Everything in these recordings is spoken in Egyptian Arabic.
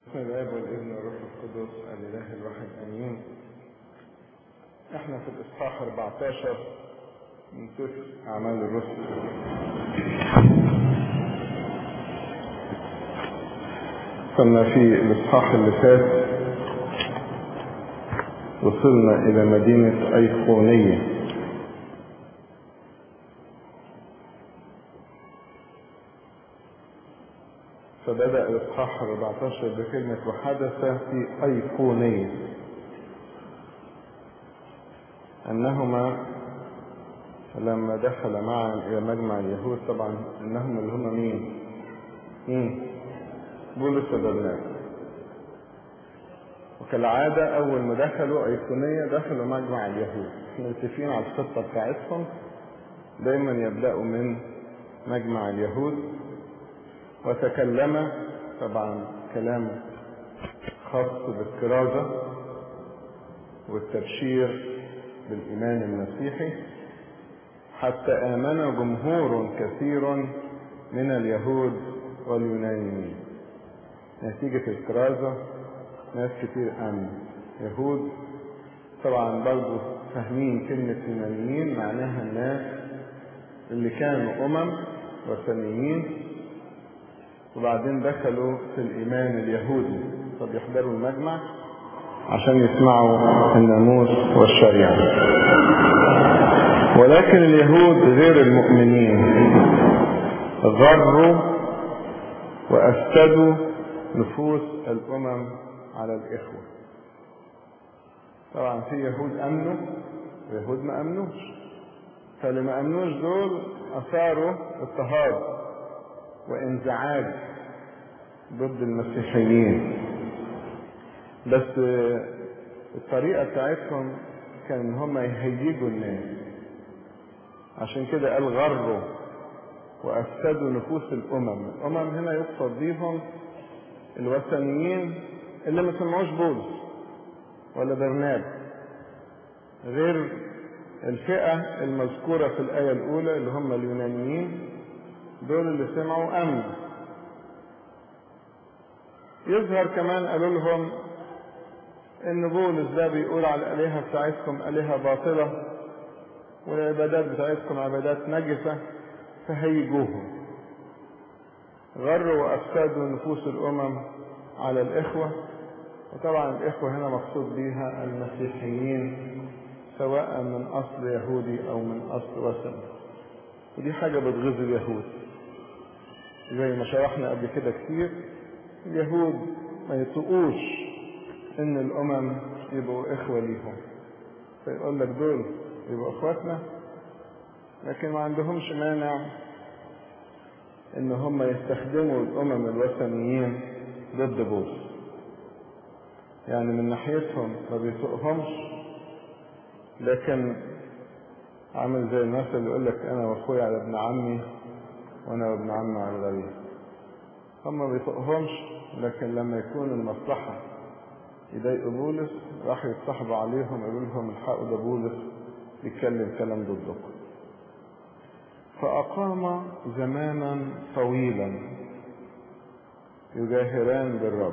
بسم الاب والابن والروح القدس الاله الواحد امين احنا في الاصحاح 14 من سفر اعمال الرسل كنا في الاصحاح اللي فات وصلنا الى مدينة ايقونية فبدأ الإصحاح 14 بكلمة وحدث في أيقونية أنهما لما دخل معا إلى مجمع اليهود طبعا إنهم اللي هم مين؟ مين؟ بولس وبرنابا وكالعادة أول ما دخلوا أيقونية دخلوا مجمع اليهود احنا متفقين على الخطة بتاعتهم دايما يبدأوا من مجمع اليهود وتكلم طبعا كلام خاص بالكرازة والتبشير بالإيمان المسيحي حتى آمن جمهور كثير من اليهود واليونانيين نتيجة الكرازة ناس كتير آمنوا يهود طبعا برضو فاهمين كلمة يونانيين معناها الناس اللي كانوا أمم وثنيين وبعدين دخلوا في الإيمان اليهودي فبيحضروا المجمع عشان يسمعوا الناموس والشريعة ولكن اليهود غير المؤمنين غروا وأفسدوا نفوس الأمم على الإخوة طبعا في يهود أمنوا ويهود ما أمنوش فاللي ما أمنوش دول أثاروا اضطهاد وانزعاج ضد المسيحيين بس الطريقة بتاعتهم كان ان هم يهيجوا الناس عشان كده قال غروا وافسدوا نفوس الامم الامم هنا يقصد بيهم الوثنيين اللي ما سمعوش بولس ولا برناب غير الفئة المذكورة في الآية الأولى اللي هم اليونانيين دول اللي سمعوا أمن يظهر كمان قالوا لهم ان بولس ده بيقول على الالهه بتاعتكم الهه باطله والعبادات بتاعتكم عبادات نجسه فهيجوهم غروا وافسدوا نفوس الامم على الاخوه وطبعا الاخوه هنا مقصود بيها المسيحيين سواء من اصل يهودي او من اصل وثني ودي حاجه بتغيظ اليهود زي ما شرحنا قبل كده كتير اليهود ما يطقوش ان الامم يبقوا اخوة ليهم فيقول لك دول يبقوا اخواتنا لكن ما عندهمش مانع ان هم يستخدموا الامم الوثنيين ضد بولس يعني من ناحيتهم ما بيسوقهمش لكن عامل زي الناس اللي يقول لك انا واخويا على ابن عمي وانا وابن عمي على الغريب هم ما بيطقهمش لكن لما يكون المصلحة يضايقوا بولس راحوا يتصاحبوا عليهم يقولوا لهم الحقوا ده بولس بيتكلم كلام ضدكم فأقام زمانا طويلا يجاهران بالرب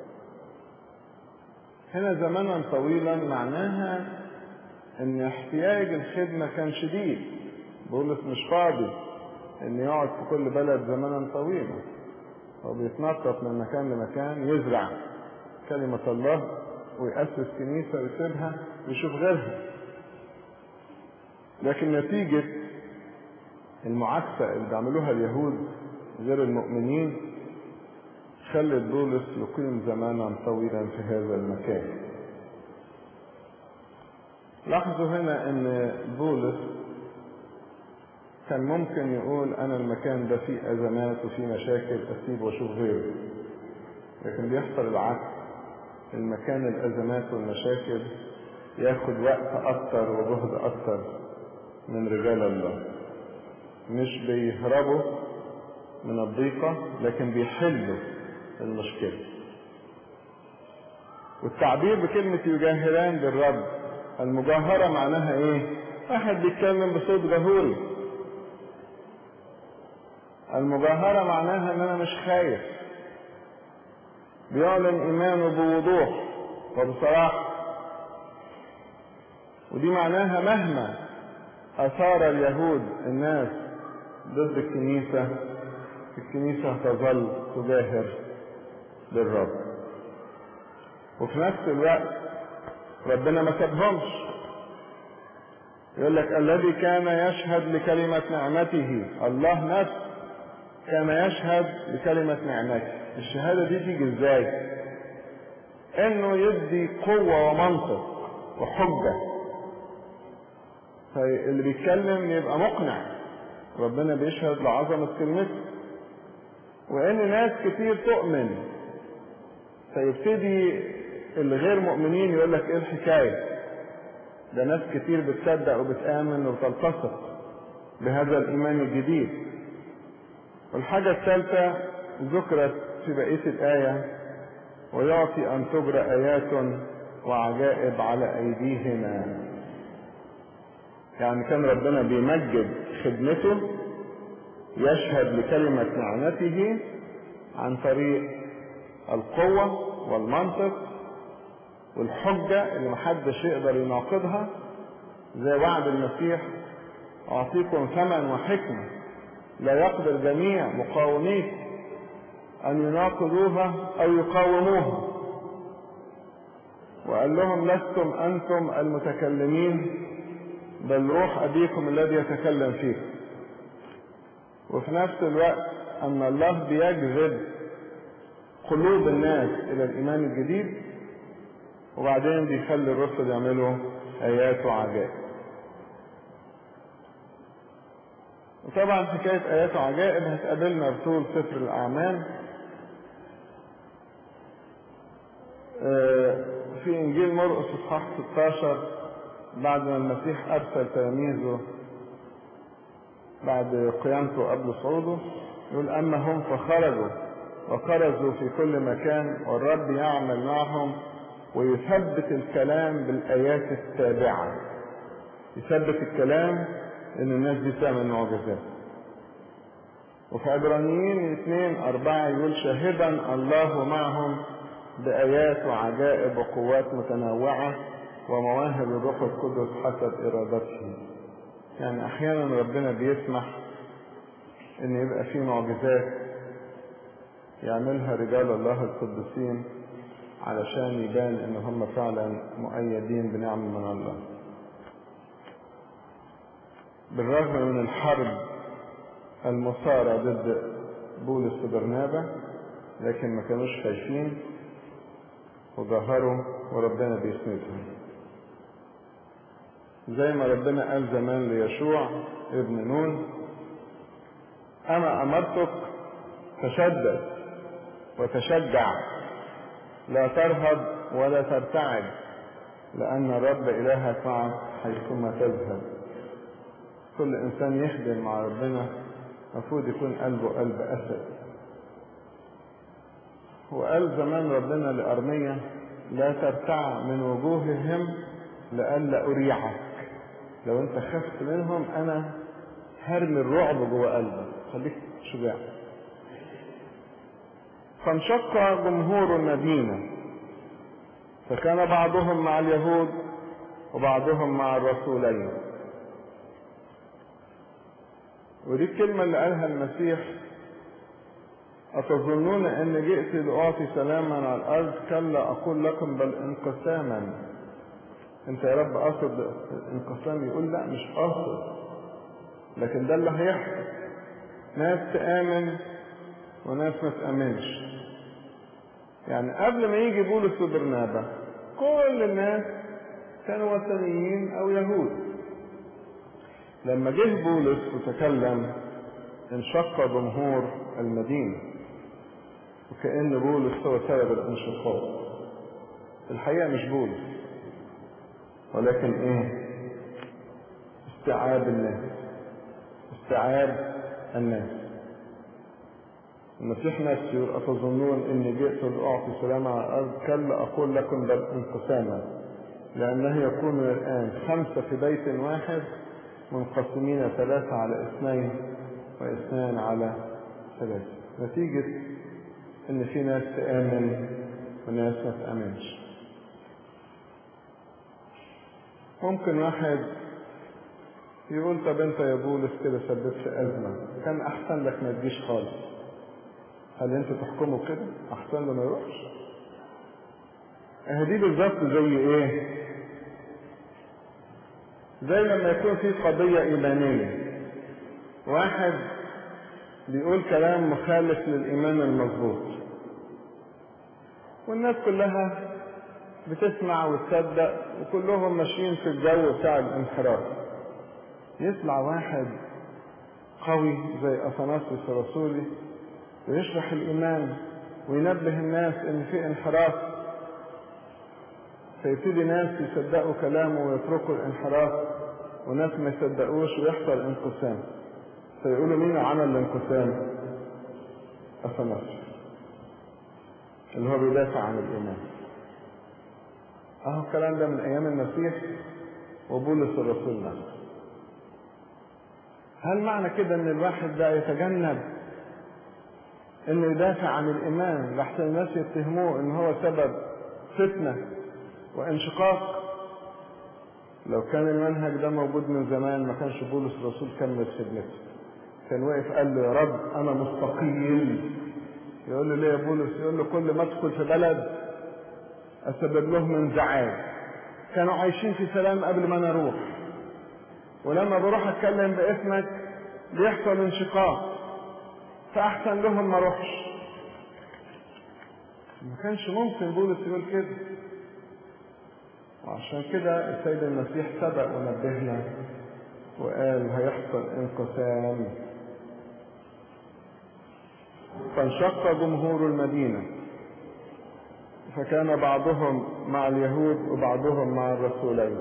هنا زمانا طويلا معناها ان احتياج الخدمة كان شديد بولس مش فاضي ان يقعد في كل بلد زمانا طويلا هو بيتنطط من مكان لمكان يزرع كلمة الله ويأسس كنيسة ويسيبها ويشوف غيرها لكن نتيجة المعاكسة اللي بيعملوها اليهود غير المؤمنين خلت بولس يقيم زمانا طويلا في هذا المكان لاحظوا هنا ان بولس كان ممكن يقول انا المكان ده فيه ازمات وفيه مشاكل اسيب واشوف غيره لكن بيحصل العكس المكان الازمات والمشاكل ياخد وقت اكتر وجهد اكتر من رجال الله مش بيهربوا من الضيقة لكن بيحلوا المشكلة والتعبير بكلمة يجاهران بالرب المجاهرة معناها ايه واحد بيتكلم بصوت جهوري المجاهرة معناها ان انا مش خايف بيعلن إيمانه بوضوح وبصراحة ودي معناها مهما أثار اليهود الناس ضد الكنيسة الكنيسة هتظل تجاهر للرب وفي نفس الوقت ربنا ما سابهمش يقول لك الذي كان يشهد لكلمة نعمته الله نفسه كان يشهد لكلمة نعمته الشهادة دي تيجي ازاي انه يدي قوة ومنطق وحجة فاللي بيتكلم يبقى مقنع ربنا بيشهد لعظمة كلمته وان ناس كتير تؤمن فيبتدي الغير مؤمنين يقول لك ايه الحكاية ده ناس كتير بتصدق وبتآمن وتلتصق بهذا الإيمان الجديد والحاجة الثالثة ذكرت في بقية الآية ويعطي أن تجرى آيات وعجائب على أيديهما يعني كان ربنا بيمجد خدمته يشهد لكلمة نعمته عن طريق القوة والمنطق والحجة اللي محدش يقدر يناقضها زي وعد المسيح أعطيكم ثمن وحكمة لا يقدر جميع مقاوميك أن يناقضوها أو يقاوموها وقال لهم لستم أنتم المتكلمين بل روح أبيكم الذي يتكلم فيكم وفي نفس الوقت أن الله بيجذب قلوب الناس إلى الإيمان الجديد وبعدين بيخلي الرسل يعملوا آيات وعجائب وطبعا حكاية آيات وعجائب هتقابلنا بطول سفر الأعمال في إنجيل مرقس إصحاح 16 بعد ما المسيح أرسل تلاميذه بعد قيامته قبل صعوده يقول أما هم فخرجوا وكرزوا في كل مكان والرب يعمل معهم ويثبت الكلام بالآيات التابعة يثبت الكلام إن الناس دي تعمل معجزات وفي عبرانيين اثنين أربعة يقول شاهدا الله معهم بآيات وعجائب وقوات متنوعة ومواهب الروح القدس حسب إرادته يعني أحيانا ربنا بيسمح إن يبقى في معجزات يعملها رجال الله القدسين علشان يبان ان هم فعلا مؤيدين بنعم من الله بالرغم من الحرب المثارة ضد بولس وبرنابا لكن ما كانوش خايفين وظهروا وربنا بيسندهم زي ما ربنا قال زمان ليشوع ابن نون انا امرتك تشدد وتشجع لا ترهب ولا ترتعد لأن الرب إلهك معك حيثما تذهب كل إنسان يخدم مع ربنا المفروض يكون قلبه قلب أسد وقال زمان ربنا لأرمية لا ترتع من وجوههم لئلا أريعك لو أنت خفت منهم أنا هرمي الرعب جوه قلبك خليك شجاع فانشق جمهور المدينة فكان بعضهم مع اليهود وبعضهم مع الرسولين ودي الكلمة اللي قالها المسيح أتظنون أن جئت لأعطي سلاما على الأرض كلا أقول لكم بل انقساما أنت يا رب قاصد انقسام يقول لا مش قاصد لكن ده اللي هيحصل ناس تآمن وناس ما تآمنش يعني قبل ما يجي بولس وبرنابا كل الناس كانوا وثنيين او يهود لما جه بولس وتكلم انشق جمهور المدينة وكأن بولس هو سبب الانشقاق الحقيقة مش بولس ولكن ايه استيعاب الناس استيعاب الناس المسيح نفسه يقول أتظنون إني جئت لأعطي سلام على الأرض كلا أقول لكم بل انقساما لأنه يكون الآن خمسة في بيت واحد منقسمين ثلاثة على اثنين واثنان على ثلاثة نتيجة ان في ناس تآمن وناس ما تآمنش ممكن واحد يقول طب انت يا بولس كده سببت ازمه كان احسن لك ما تجيش خالص هل انتوا تحكموا كده احسن له ما يروحش اه دي بالظبط زي ايه زي لما يكون في قضيه ايمانيه واحد بيقول كلام مخالف للايمان المظبوط والناس كلها بتسمع وتصدق وكلهم ماشيين في الجو بتاع الانحراف يطلع واحد قوي زي اثناسيوس الرسولي ويشرح الايمان وينبه الناس ان في انحراف فيبتدي ناس يصدقوا كلامه ويتركوا الانحراف وناس ما يصدقوش ويحصل انقسام فيقولوا مين عمل الانقسام اثناسيوس اللي هو بيدافع عن الايمان اهو الكلام ده من ايام المسيح وبولس الرسول نفسه هل معنى كده ان الواحد ده يتجنب انه يدافع عن الايمان لحسن الناس يتهموه ان هو سبب فتنه وانشقاق لو كان المنهج ده موجود من زمان ما كانش بولس الرسول كمل خدمته كان واقف قال له يا رب انا مستقيم يقول له ليه يا بولس يقول له كل ما ادخل في بلد اسبب لهم انزعاج كانوا عايشين في سلام قبل ما انا اروح ولما بروح اتكلم باسمك بيحصل انشقاق فاحسن لهم ما اروحش ما كانش ممكن بولس يقول كده وعشان كده السيد المسيح سبق ونبهنا وقال هيحصل انقسام فانشق جمهور المدينه فكان بعضهم مع اليهود وبعضهم مع الرسولين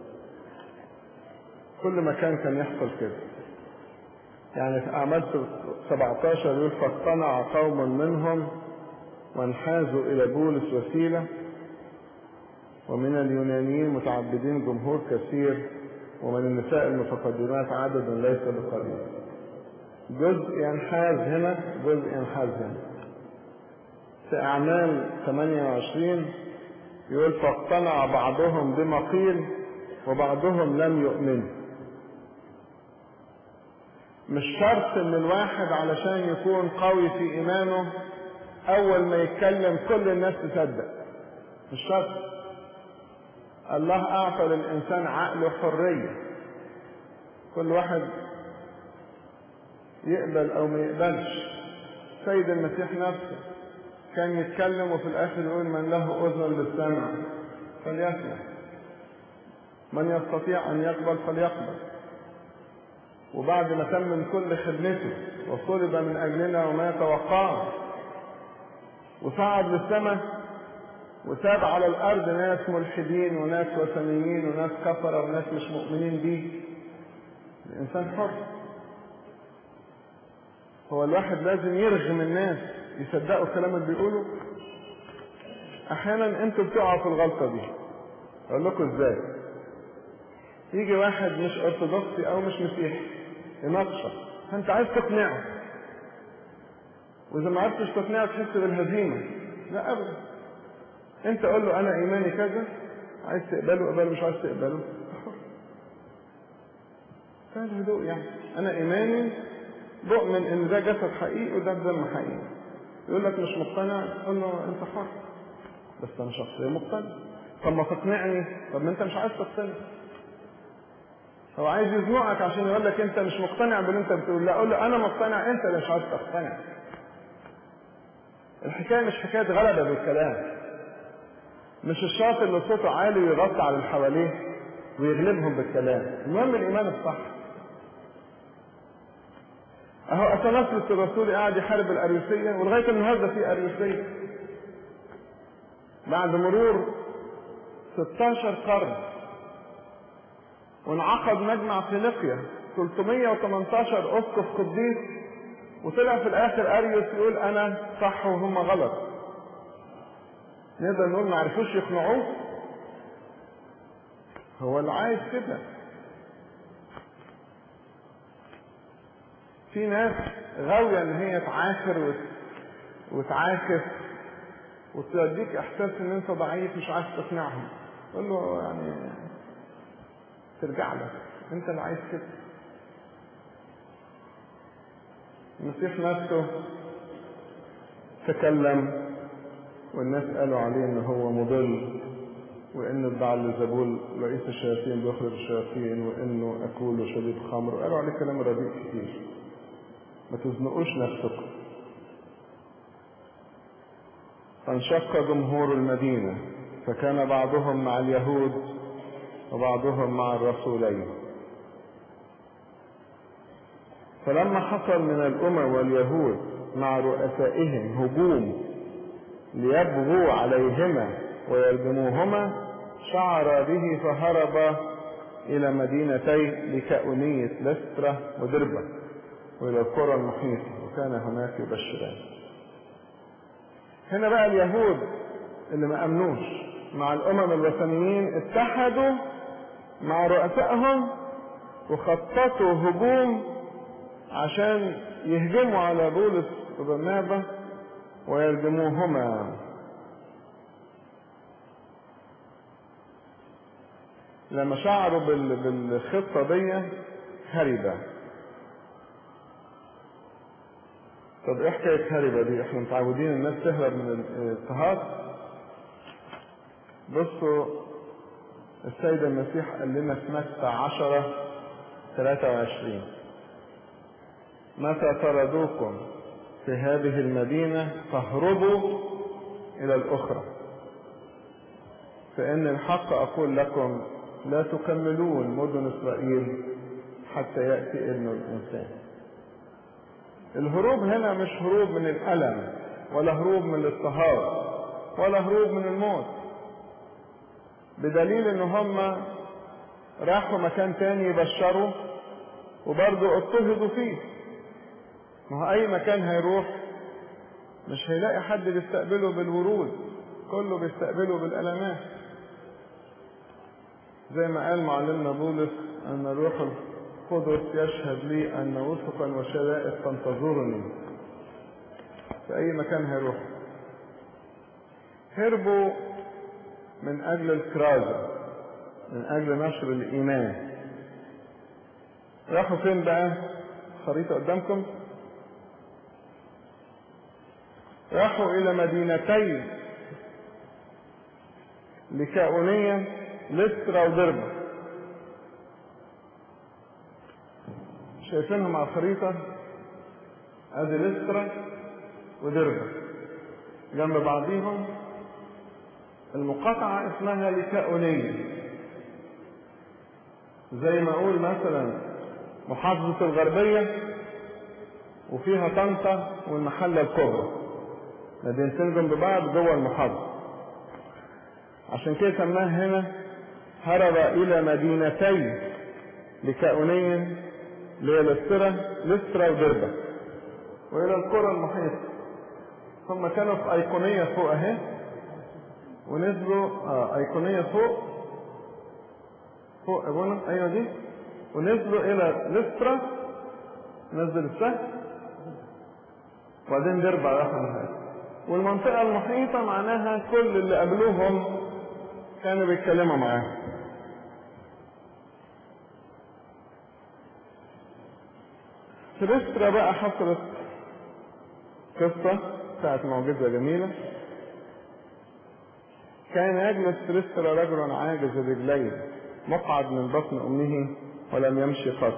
كل مكان كان يحصل كده يعني في أعمال 17 يقول فاقتنع قوم منهم وانحازوا إلى بولس وسيلة ومن اليونانيين متعبدين جمهور كثير ومن النساء المتقدمات عدد ليس بقليل جزء ينحاز هنا جزء ينحاز هنا في أعمال 28 يقول فاقتنع بعضهم بما قيل وبعضهم لم يؤمنوا مش شرط ان الواحد علشان يكون قوي في ايمانه اول ما يتكلم كل الناس تصدق مش شرط الله اعطى للانسان عقل حريه كل واحد يقبل او ما يقبلش سيد المسيح نفسه كان يتكلم وفي الاخر يقول من له اذن للسمع فليسمع من يستطيع ان يقبل فليقبل وبعد ما تمم كل خدمته وصلب من اجلنا وما توقعه وصعد للسماء وساب على الارض ناس ملحدين وناس وثنيين وناس كفره وناس مش مؤمنين بيه الانسان حر هو الواحد لازم يرغم الناس يصدقوا الكلام اللي بيقوله احيانا انتوا بتقعوا في الغلطه دي اقول لكم ازاي يجي واحد مش ارثوذكسي او مش مسيحي يناقشك فانت عايز تقنعه واذا ما عرفتش تقنعه تحس بالهزيمه لا ابدا انت قول له انا ايماني كذا عايز تقبله اقبله مش عايز تقبله كان هدوء يعني انا ايماني بؤمن ان ده جسد حقيقي وده دم حقيقي يقول لك مش مقتنع قول له انت حر بس انا شخصيه مقتنع طب ما تقنعني طب ما انت مش عايز تقتنع هو عايز يزنقك عشان يقول لك انت مش مقتنع باللي انت بتقول لا اقول له انا مقتنع انت اللي مش عايز تقتنع الحكايه مش حكايه غلبه بالكلام مش الشاطر اللي صوته عالي ويغطي على اللي حواليه ويغلبهم بالكلام المهم الايمان الصح اهو اثناسيوس الرسول قاعد يحارب الاريوسيه ولغايه النهارده في اريوسيه بعد مرور 16 قرن وانعقد مجمع فينيقيا 318 اسقف قديس وطلع في الاخر اريوس يقول انا صح وهم غلط نقدر نقول ما عرفوش يقنعوه هو اللي عايز كده في ناس غاوية ان هي تعافر وتعاكس وتديك احساس ان انت ضعيف مش عايز تقنعهم قول له يعني ترجع لك انت اللي عايز كده المسيح نفسه تكلم والناس قالوا عليه ان هو مضل وانه ادعى لزبول رئيس الشياطين بيخرج الشياطين وانه اكول وشريب خمر وقالوا عليه كلام رديء كتير ما تزنقوش نفسكم فانشق جمهور المدينة فكان بعضهم مع اليهود وبعضهم مع الرسولين فلما حصل من الأمم واليهود مع رؤسائهم هجوم ليبغوا عليهما ويرجموهما شعر به فهرب إلى مدينتي لكأونية لسترة ودربة وإلى القرى المحيطة وكان هناك يبشران هنا بقى اليهود اللي ما أمنوش مع الأمم الوثنيين اتحدوا مع رؤسائهم وخططوا هجوم عشان يهجموا على بولس وبرنابا ويرجموهما لما شعروا بالخطة دي هربا طب ايه حكاية هربا دي احنا متعودين الناس تهرب من الاضطهاد بصوا السيد المسيح قال لنا في متى عشرة ثلاثة وعشرين متى طردوكم في هذه المدينة فاهربوا إلى الأخرى فإن الحق أقول لكم لا تكملون مدن إسرائيل حتى يأتي ابن الإنسان الهروب هنا مش هروب من الألم ولا هروب من الاضطهاد ولا هروب من الموت بدليل ان هم راحوا مكان تاني يبشروا وبرضه اضطهدوا فيه ما هو اي مكان هيروح مش هيلاقي حد بيستقبله بالورود كله بيستقبله بالالمات زي ما قال معلمنا بولس ان الروح القدس يشهد لي ان وثقا وشدائد تنتظرني في اي مكان هيروح هربوا من اجل الكرازة من اجل نشر الايمان راحوا فين بقى خريطة قدامكم راحوا الى مدينتين لكاونية لسترا ودربة شايفينهم على الخريطة ادي لسترا ودربة جنب بعضيهم المقاطعة اسمها لكاونية زي ما اقول مثلا محافظة الغربية وفيها طنطا والمحلة الكبرى مدينتين جنب بعض جوه المحافظة عشان كده سماها هنا هرب إلى مدينتين لكاونية اللي هي لسترا لسترا ودربة وإلى القرى المحيطة هم كانوا في أيقونية فوق أهي ونزلوا آه أيقونية فوق فوق أبونا أيوة دي ونزلوا إلى لسترا نزل السهل وبعدين دربة راحوا نهاية والمنطقة المحيطة معناها كل اللي قابلوهم كانوا بيتكلموا معاهم في لسترا بقى حصلت قصة بتاعت معجزة جميلة كان يجلس في لسترا رجل عاجز الرجلين مقعد من بطن أمه ولم يمشي قط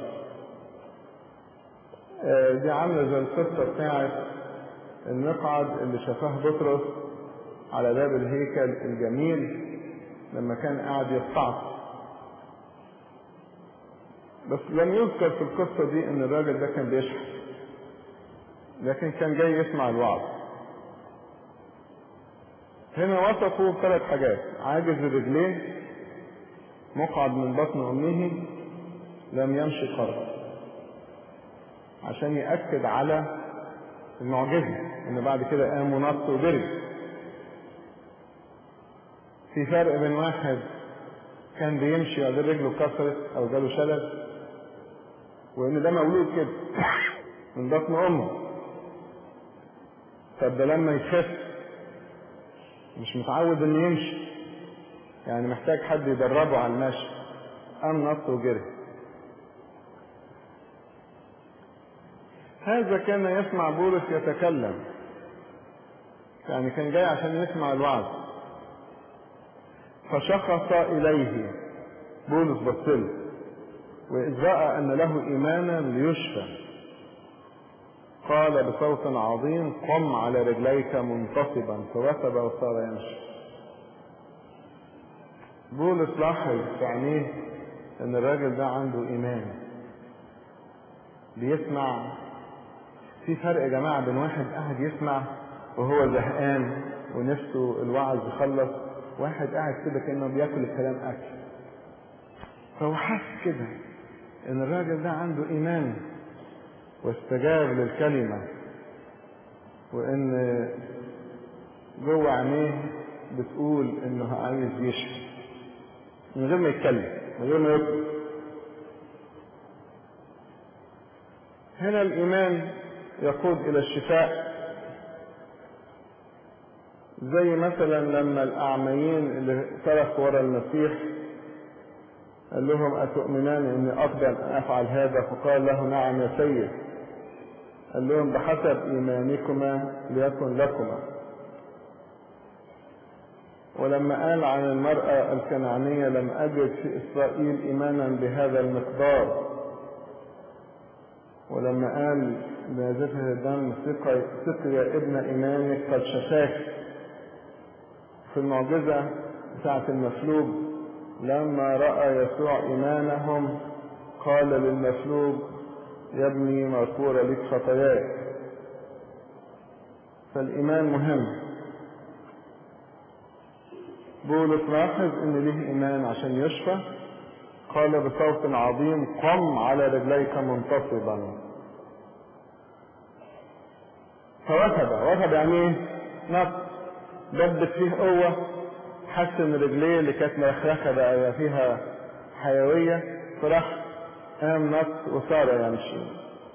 دي عاملة زي القصة بتاعت المقعد اللي شافاه بطرس على باب الهيكل الجميل لما كان قاعد يستعصي بس لم يذكر في القصة دي ان الراجل ده كان بيشحت لكن كان جاي يسمع الوعظ هنا وصفوا بثلاث حاجات عاجز الرجلين مقعد من بطن امه لم يمشي قط عشان يأكد على المعجزة ان بعد كده قام ونط وجري في فرق بين واحد كان بيمشي وبعدين رجله اتكسرت او جاله شلل وان ده مولود كده من بطن امه طب ده لما يخف مش متعود انه يمشي يعني محتاج حد يدربه على المشي قام نط وجري هذا كان يسمع بولس يتكلم يعني كان جاي عشان يسمع الوعظ فشخص إليه بولس بصله وإذ رأى أن له إيمانا ليشفى قال بصوت عظيم قم على رجليك منتصبا فوثب وصار يمشي بولس لاحظ في عينيه ان الراجل ده عنده ايمان بيسمع في فرق يا جماعه بين واحد قاعد يسمع وهو زهقان ونفسه الوعظ يخلص واحد قاعد كده كانه بياكل الكلام اكل فهو حس كده ان الراجل ده عنده ايمان واستجاب للكلمة وان جوه عينيه بتقول انه عايز يشفي من غير ما يتكلم من غير ما يطلب هنا الايمان يقود الى الشفاء زي مثلا لما الاعميين اللي صرخوا ورا المسيح قال لهم اتؤمنان اني اقدر ان افعل هذا فقال له نعم يا سيد قال لهم بحسب ايمانكما ليكن لكما ولما قال عن المرأة الكنعانية لم أجد في إسرائيل إيمانا بهذا المقدار ولما قال لنازفه الدم سقي سقي ابن إيمانك قد شفاك في المعجزة بتاعة المفلوج لما رأى يسوع إيمانهم قال للمفلوج يا ابني مغفورة لك خطاياك فالإيمان مهم بولس لاحظ ان له ايمان عشان يشفى قال بصوت عظيم قم على رجليك منتصبا فوثب وثب يعني ايه نط دبت فيه قوة حس ان رجليه اللي كانت مرخرخة بقى فيها حيوية فراح قام نط وصار يمشي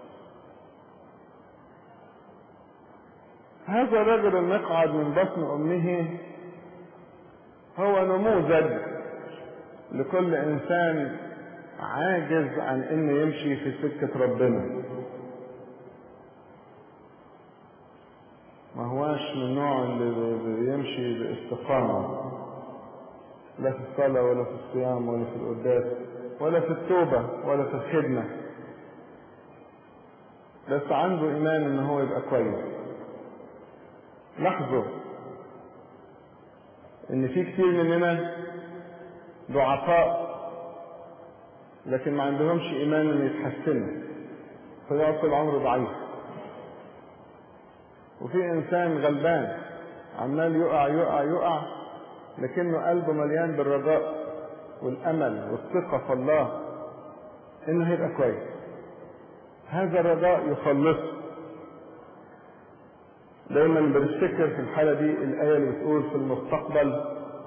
هذا الرجل المقعد من بطن امه هو نموذج لكل انسان عاجز عن انه يمشي في سكة ربنا ما هواش من النوع اللي بيمشي باستقامة لا في الصلاة ولا في الصيام ولا في القداس ولا في التوبة ولا في الخدمة بس عنده ايمان ان هو يبقى كويس لاحظوا ان في كتير مننا ضعفاء لكن ما عندهمش ايمان ان يتحسنوا فيقعد طول عمره ضعيف وفي انسان غلبان عمال يقع يقع يقع لكنه قلبه مليان بالرجاء والامل والثقه في الله انه هيبقى كويس هذا الرجاء يخلصه دايما بنفتكر في الحالة دي الآية اللي بتقول في المستقبل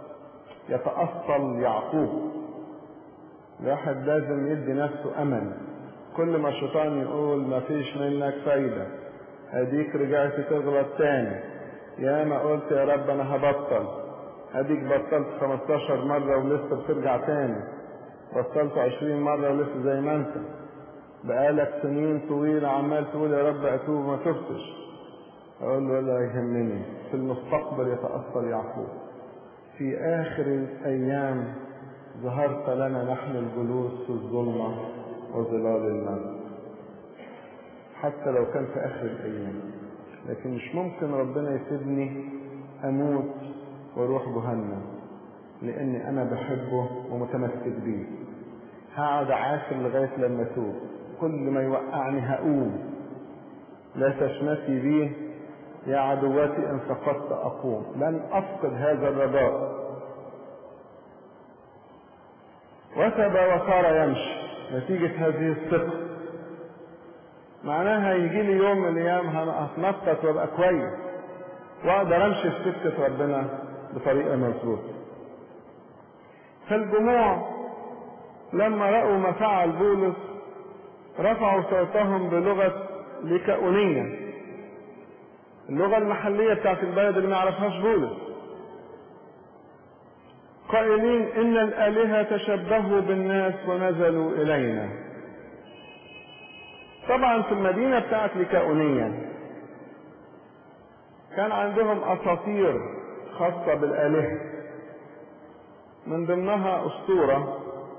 يتأصل يعقوب الواحد لازم يدي نفسه أمل كل ما الشيطان يقول ما فيش منك فايدة اديك رجعت تغلط تاني يا ما قلت يا رب انا هبطل اديك بطلت 15 مرة ولسه بترجع تاني بطلت 20 مرة ولسه زي ما انت بقالك سنين طويلة عمال تقول يا رب اتوب ما تفتش أقول له ولا يهمني في المستقبل يتأصل يعقوب في آخر الأيام ظهرت لنا نحن الجلوس في الظلمة وظلال الموت حتى لو كان في آخر الأيام لكن مش ممكن ربنا يسيبني أموت وأروح جهنم لأني أنا بحبه ومتمسك بيه هقعد عافر لغاية لما أتوب كل ما يوقعني هقوم لا تشمتي بيه يا عدوتي ان سقطت اقوم لن افقد هذا الرجاء وثب وصار يمشي نتيجة هذه الثقة معناها يجي لي يوم من الايام هتنطط وابقى كويس واقدر امشي في سكة ربنا بطريقة مظبوطة فالجموع لما رأوا ما فعل بولس رفعوا صوتهم بلغة لكأونية اللغة المحلية بتاعت البلد اللي ما يعرفهاش بولس قائلين إن الآلهة تشبهوا بالناس ونزلوا إلينا طبعا في المدينة بتاعت ليكاونية كان عندهم أساطير خاصة بالآلهة من ضمنها أسطورة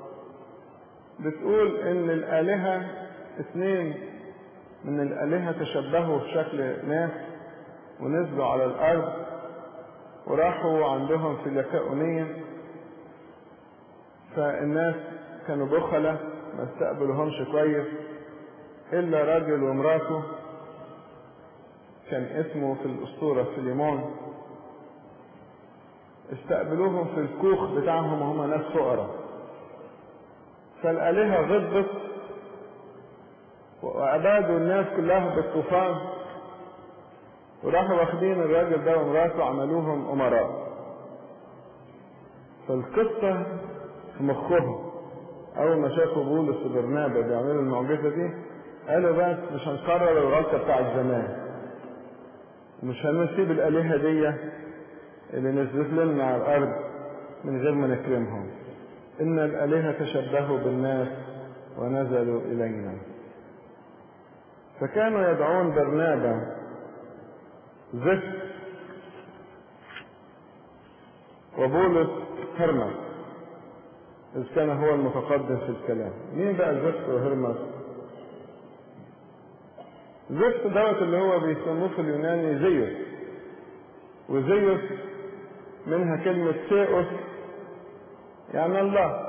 بتقول إن الآلهة اثنين من الآلهة تشبهوا في شكل ناس ونزلوا على الأرض وراحوا عندهم في لكاؤونية فالناس كانوا بخلة ما استقبلوهمش كويس إلا راجل ومراته كان اسمه في الأسطورة فيليمون استقبلوهم في الكوخ بتاعهم وهم ناس فقراء فالآلهة غضبت وأبادوا الناس كلها بالطوفان وراحوا واخدين الراجل ده ومراته عملوهم أمراء فالقصة في مخهم أول ما شافوا بولس وبرنابا بيعملوا المعجزة دي قالوا بس مش هنكرر الغلطة بتاعت زمان مش هنسيب الآلهة دي اللي نزلت لنا على الأرض من غير ما نكرمهم إن الآلهة تشبهوا بالناس ونزلوا إلينا فكانوا يدعون برنابا زفت وبولس هرمس إذ كان هو المتقدم في الكلام مين بقى زفت وهرمس زفت دوت اللي هو بيسموه في اليوناني زيوس وزيوس منها كلمة سيئوس يعني الله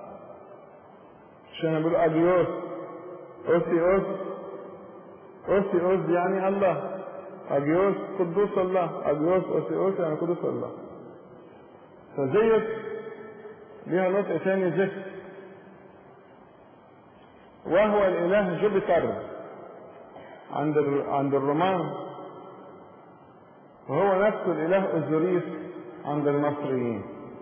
عشان بيقولوا أجيوس أوسيوس أوسيوس يعني الله أجيوس قدوس الله أجيوس أوسيوس يعني قدوس الله فزيوس ليها نطق ثاني زفت وهو الإله جوبيتر عند عند الرومان وهو نفسه الإله أوزوريس عند المصريين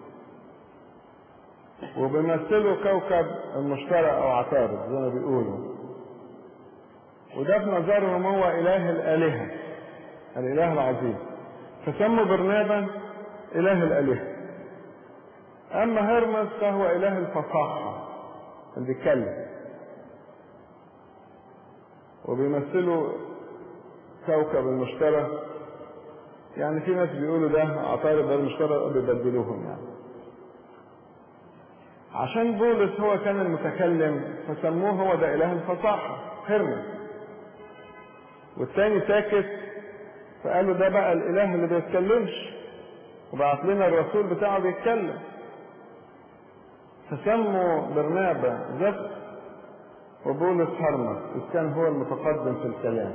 وبيمثلوا كوكب المشتري أو عطارد زي ما بيقولوا وده في نظرهم هو إله الآلهة الإله العظيم فسموا برنابا إله الآلهة أما هرمس فهو إله الفصاحة اللي بيتكلم وبيمثلوا كوكب المشتري يعني في ناس بيقولوا ده عطارد ده المشتري بيبدلوهم يعني عشان بولس هو كان المتكلم فسموه هو ده إله الفصاحة هرمس والتاني ساكت فقالوا ده بقى الإله اللي بيتكلمش وبعت لنا الرسول بتاعه بيتكلم فسموا برنابا زفت وبولس هرمس إذ كان هو المتقدم في الكلام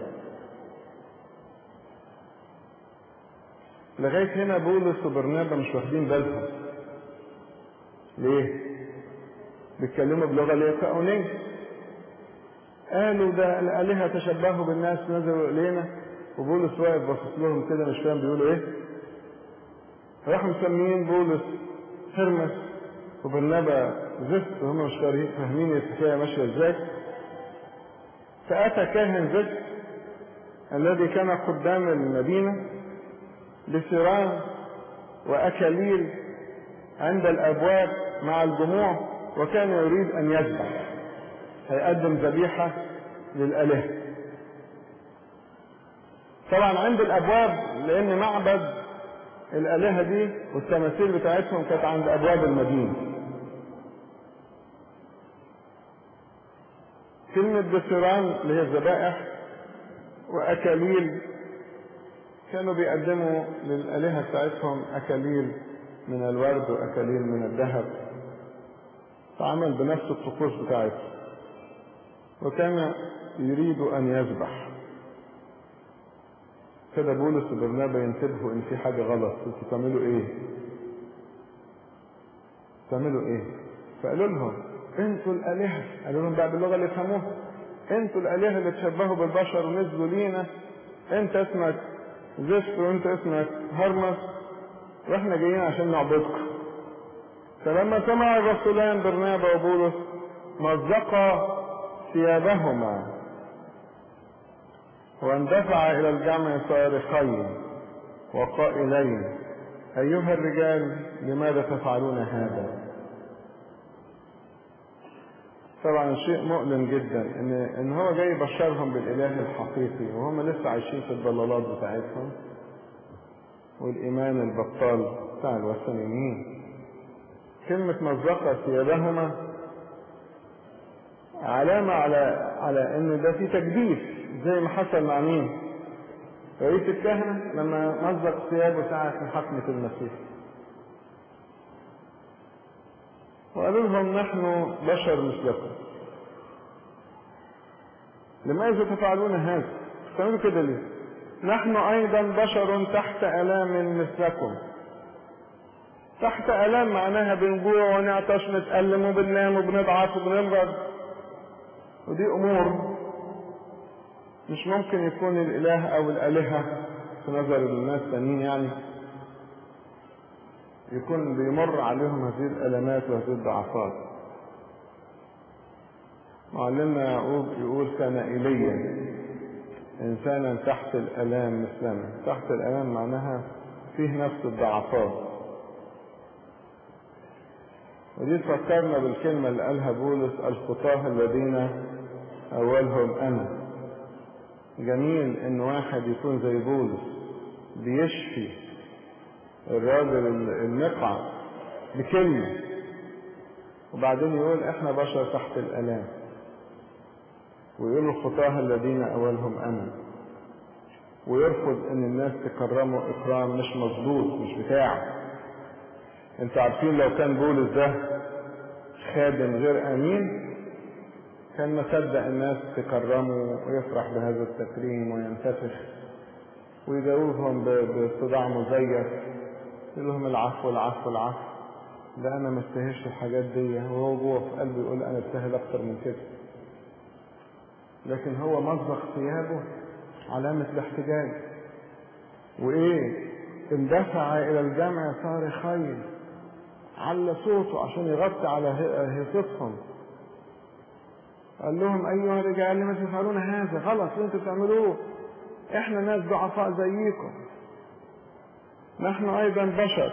لغاية هنا بولس وبرنابا مش واخدين بالهم ليه؟ بيتكلموا بلغة ليكاونية قالوا ده الآلهة تشبهوا بالناس نزلوا إلينا وبولس واقف باصص لهم كده مش فاهم بيقولوا إيه راحوا مسميين بولس هرمس وبرنابا زفت وهم مش فاهمين الحكاية ماشية إزاي فأتى كاهن زفت الذي كان قدام المدينة بسران وأكاليل عند الأبواب مع الجموع وكان يريد أن يذبح هيقدم ذبيحة للآلهة طبعا عند الأبواب لأن معبد الآلهة دي والتماثيل بتاعتهم كانت عند أبواب المدينة كلمة بسران اللي هي الذبائح وأكاليل كانوا بيقدموا للآلهة بتاعتهم أكاليل من الورد وأكاليل من الذهب فعمل بنفس الطقوس بتاعته وكان يريد أن يذبح كده بولس وبرنابا ينتبهوا إن في حاجة غلط انتوا بتعملوا إيه؟ بتعملوا إيه؟ فقالوا لهم انتوا الآلهة قالوا لهم بقى باللغة اللي يفهموها انتوا الآلهة اللي تشبهوا بالبشر ونزلوا لينا انت اسمك زفت وانت اسمك هرمس واحنا جايين عشان نعبدكم فلما سمع الرسولان برنابا وبولس مزقا ثيابهما واندفع إلى الجمع صارخين وقائلين أيها الرجال لماذا تفعلون هذا طبعا شيء مؤلم جدا ان ان هو جاي يبشرهم بالاله الحقيقي وهم لسه عايشين في الضلالات بتاعتهم والايمان البطال بتاع الوثنيين كلمة مزقة ثيابهما علامة على على ان ده في تجديف زي ما حصل مع مين؟ رئيس الكهنة لما مزق ثيابه ساعة محاكمة المسيح وقالوا لهم نحن بشر مثلكم لماذا تفعلون هذا تعملوا كده ليه نحن ايضا بشر تحت الام مثلكم تحت الام معناها بنجوع ونعطش نتألم وبننام وبنضعف وبنمرض ودي امور مش ممكن يكون الاله او الالهه في نظر الناس التانيين يعني يكون بيمر عليهم هذه الألمات وهذه الضعفات معلمنا يعقوب يقول كان إيليا إنسانا تحت الألام مثلنا تحت الألام معناها فيه نفس الضعفات ودي تفكرنا بالكلمة اللي قالها بولس الخطاة الذين أولهم أنا جميل إن واحد يكون زي بولس بيشفي الراجل المقع بكلمة وبعدين يقول احنا بشر تحت الالام ويقول الخطاة الذين اولهم انا ويرفض ان الناس تكرمه اكرام مش مظبوط مش بتاعه انتوا عارفين لو كان بولس ده خادم غير امين كان مصدق الناس تكرمه ويفرح بهذا التكريم وينتفخ ويجاوبهم بصداع مزيف يقول لهم العفو العفو العفو ده انا ما استاهلش الحاجات دي وهو جوه في قلبه يقول انا استاهل اكتر من كده لكن هو مزق ثيابه علامة الاحتجاج وايه اندفع الى الجمع صار خير على صوته عشان يغطي على هيصتهم قال لهم ايها الرجال لما تفعلون هذا غلط اللي انتوا بتعملوه احنا ناس ضعفاء زيكم نحن ايضا بشر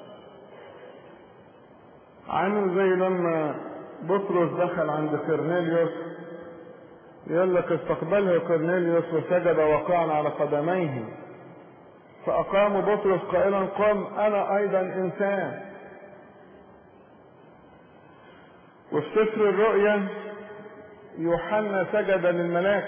عامل زي لما بطرس دخل عند كورنيليوس يقول لك استقبله كورنيليوس وسجد واقعا على قدميه فأقام بطرس قائلا قم أنا أيضا إنسان وفي سفر الرؤيا يوحنا سجد للملاك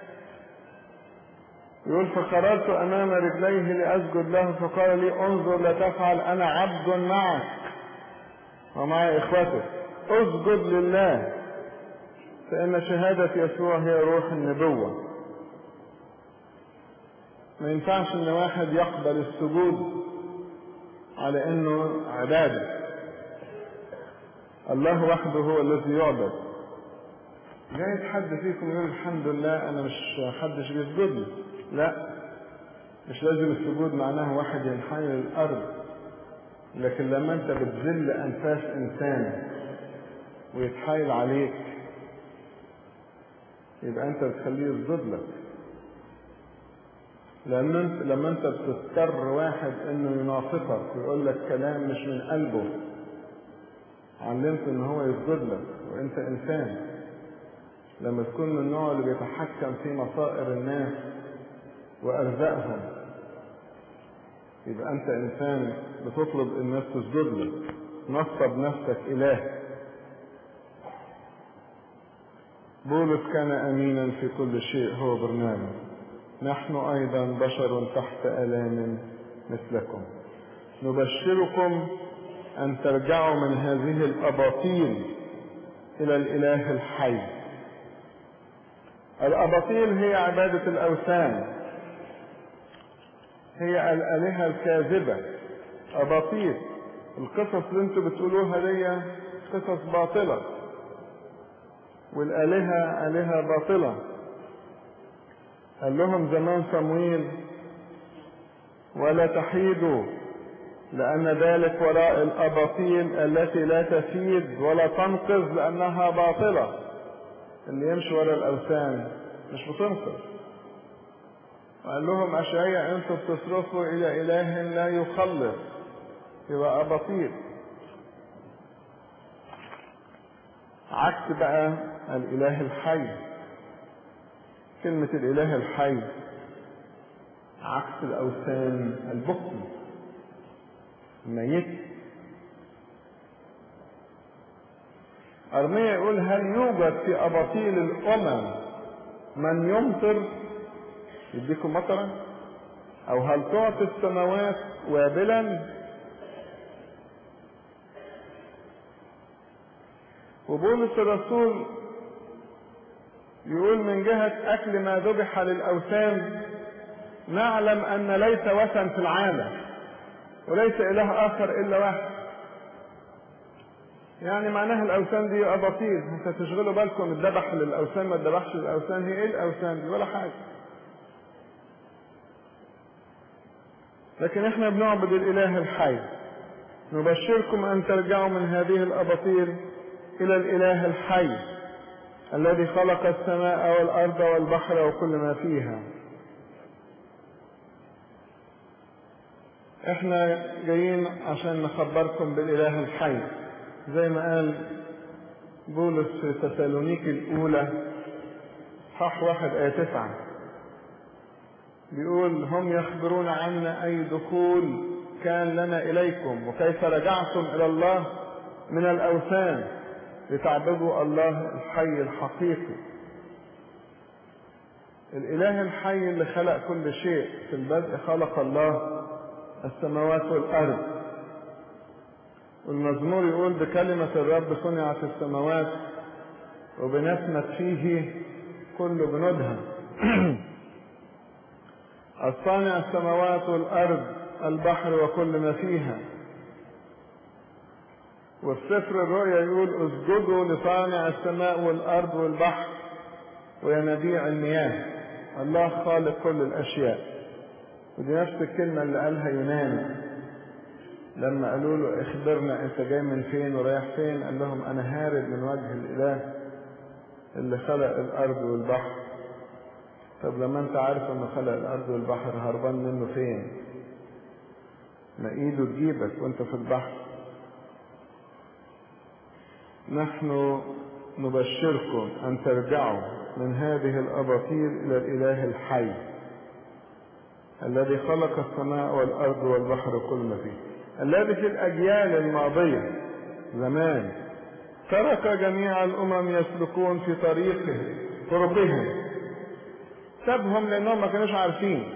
يقول فقررت امام رجليه لاسجد له فقال لي انظر لا تفعل انا عبد معك ومع اخوتك اسجد لله فان شهادة يسوع هي روح النبوة ما ينفعش ان واحد يقبل السجود على انه عبادة الله وحده هو الذي يعبد جايز حد فيكم يقول الحمد لله انا مش حدش بيسجد لي لا مش لازم السجود معناه واحد ينحني للأرض لكن لما انت بتذل أنفاس إنسان ويتحايل عليك يبقى انت بتخليه يسجد لك لأن انت لما انت بتضطر واحد انه ينافقك ويقول لك كلام مش من قلبه علمت ان هو يسجد لك وانت انسان لما تكون من النوع اللي بيتحكم في مصائر الناس وأرزاقهم يبقى أنت إنسان بتطلب الناس تسجد لك نصب نفسك إله بولس كان أمينا في كل شيء هو برنامج نحن أيضا بشر تحت آلام مثلكم نبشركم أن ترجعوا من هذه الأباطيل إلى الإله الحي الأباطيل هي عبادة الأوثان هي الآلهة الكاذبة أباطيل القصص اللي انتوا بتقولوها دي قصص باطلة والآلهة آلهة باطلة قال لهم زمان صمويل ولا تحيدوا لأن ذلك وراء الأباطيل التي لا تفيد ولا تنقذ لأنها باطلة اللي يمشي وراء الأوثان مش بتنقذ وقال لهم أشعية أنتم بتصرفوا إلى إله لا يخلص يبقى أباطيل عكس بقى الإله الحي كلمة الإله الحي عكس الأوثان البخل الميت أرميا يقول هل يوجد في أباطيل الأمم من يمطر يديكم مطرا أو هل تعطي السماوات وابلا وبولس الرسول يقول من جهة أكل ما ذبح للأوثان نعلم أن ليس وثن في العالم وليس إله آخر إلا واحد يعني معناها الأوثان دي أباطيل انت تشغلوا بالكم الذبح للأوثان ما الذبحش للأوثان هي إيه الأوثان دي ولا حاجة لكن احنا بنعبد الإله الحي نبشركم أن ترجعوا من هذه الأباطيل إلى الإله الحي الذي خلق السماء والأرض والبحر وكل ما فيها احنا جايين عشان نخبركم بالإله الحي زي ما قال بولس في تسالونيك الأولى صح واحد آية تسعة بيقول هم يخبرون عنا أي دخول كان لنا إليكم وكيف رجعتم إلى الله من الأوثان لتعبدوا الله الحي الحقيقي الإله الحي اللي خلق كل شيء في البدء خلق الله السماوات والأرض والمزمور يقول بكلمة الرب صنعت السماوات وبنسمة فيه كل بنودها الصانع السماوات والأرض البحر وكل ما فيها وفي سفر الرؤيا يقول اسجدوا لصانع السماء والأرض والبحر وينابيع المياه الله خالق كل الأشياء ودي نفس الكلمة اللي قالها يونان لما قالوا له اخبرنا انت جاي من فين ورايح فين قال لهم انا هارب من وجه الاله اللي خلق الارض والبحر طب لما انت عارف انه خلق الارض والبحر هربان منه فين ما ايده تجيبك وانت في البحر نحن نبشركم ان ترجعوا من هذه الاباطيل الى الاله الحي الذي خلق السماء والارض والبحر وكل ما فيه الذي في الاجيال الماضيه زمان ترك جميع الامم يسلكون في طريقه طرقهم سابهم لانهم ما كانوش عارفين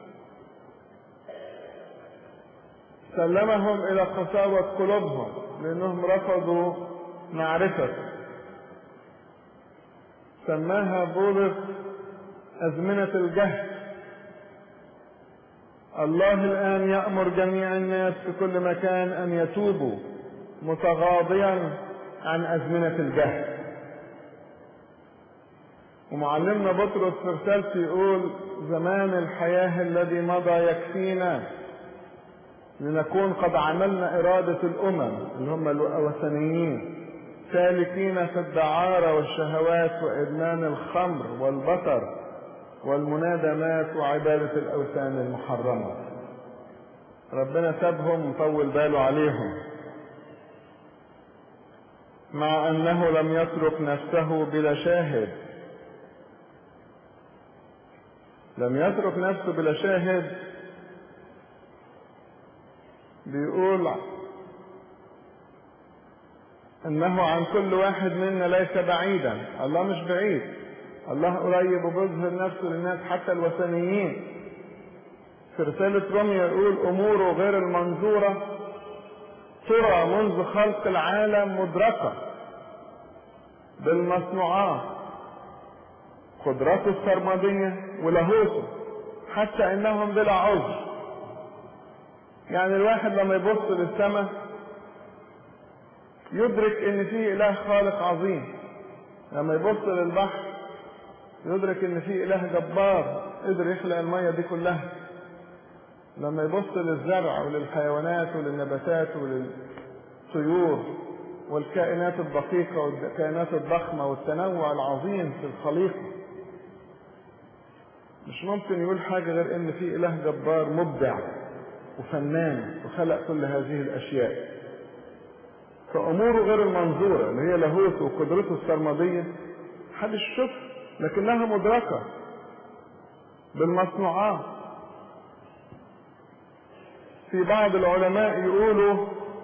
سلمهم الى قساوة قلوبهم لانهم رفضوا معرفة سماها بولس ازمنة الجهل الله الان يأمر جميع الناس في كل مكان ان يتوبوا متغاضيا عن ازمنة الجهل ومعلمنا بطرس في رسالته يقول زمان الحياة الذي مضى يكفينا لنكون قد عملنا إرادة الأمم اللي هم الوثنيين سالكين في الدعارة والشهوات وإدمان الخمر والبطر والمنادمات وعبادة الأوثان المحرمة ربنا سابهم وطول باله عليهم مع أنه لم يترك نفسه بلا شاهد لم يترك نفسه بلا شاهد بيقول انه عن كل واحد منا ليس بعيدا الله مش بعيد الله قريب وبيظهر نفسه للناس حتى الوثنيين في رسالة روميا يقول اموره غير المنظورة ترى منذ خلق العالم مدركة بالمصنوعات قدرته السرمدية ولاهوته حتى انهم بلا عذر يعني الواحد لما يبص للسماء يدرك ان في اله خالق عظيم لما يبص للبحر يدرك ان في اله جبار قدر يخلق المية دي كلها لما يبص للزرع وللحيوانات وللنباتات وللطيور والكائنات الدقيقة والكائنات الضخمة والتنوع العظيم في الخليقة مش ممكن يقول حاجة غير ان في اله جبار مبدع وفنان وخلق كل هذه الاشياء فاموره غير المنظورة اللي هي لاهوت وقدرته السرمدية محدش يشوف لكنها مدركة بالمصنوعات في بعض العلماء يقولوا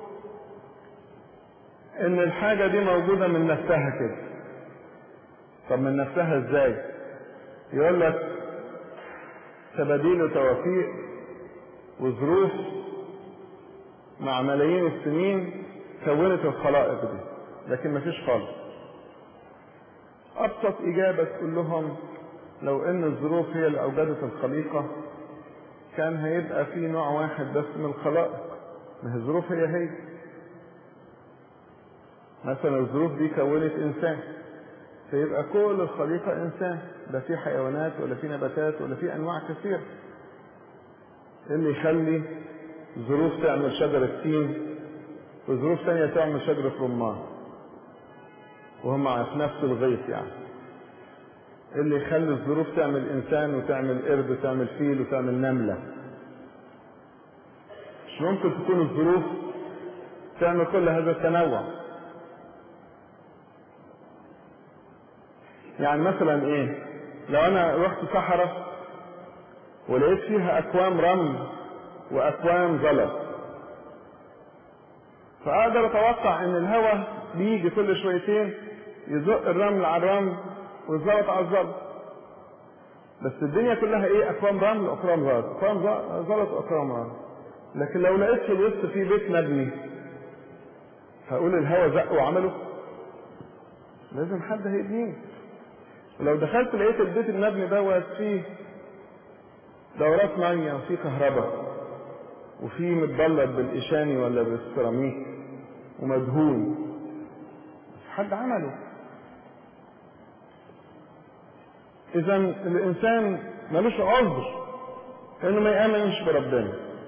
ان الحاجة دي موجودة من نفسها كده طب من نفسها ازاي يقول لك تباديل وتوافيق وظروف مع ملايين السنين كونت الخلائق دي لكن مفيش خالص ابسط اجابة تقول لهم لو ان الظروف هي اللي اوجدت الخليقة كان هيبقى في نوع واحد بس من الخلائق ما هي الظروف هي هي مثلا الظروف دي كونت انسان فيبقى كل الخليقة انسان لا في حيوانات ولا في نباتات ولا في انواع كثيرة اللي يخلي ظروف تعمل شجرة تين وظروف ثانية تعمل شجرة رمان وهم في نفس الغيط يعني اللي يخلي الظروف تعمل انسان وتعمل قرد وتعمل فيل وتعمل نملة مش ممكن تكون الظروف تعمل كل هذا التنوع يعني مثلا ايه لو انا رحت صحراء ولقيت فيها اكوام رمل واكوام زلط فاقدر اتوقع ان الهواء بيجي كل شويتين يزق الرمل على الرمل والزلط على الزلط بس الدنيا كلها ايه اكوام رمل واكوام زلط اكوام زلط واكوام رمل لكن لو لقيت في الوسط في بيت مبني هقول الهواء زق وعمله لازم حد هيبنيه ولو دخلت لقيت البيت المبني دوت فيه دورات ميه وفيه كهرباء وفيه متبلط بالإشاني ولا بالسيراميك ومدهون حد عمله إذا الإنسان ملوش عذر إنه ما يآمنش بربنا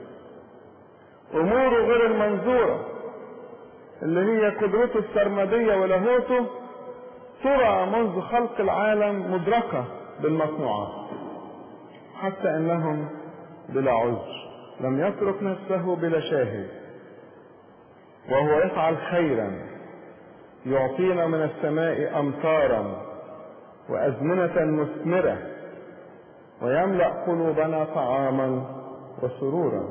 أموره غير المنظورة اللي هي قدرته السرمدية ولاهوته ترى منذ خلق العالم مدركة بالمصنوعات حتى انهم بلا عذر لم يترك نفسه بلا شاهد وهو يفعل خيرا يعطينا من السماء امطارا وازمنة مثمرة ويملأ قلوبنا طعاما وسرورا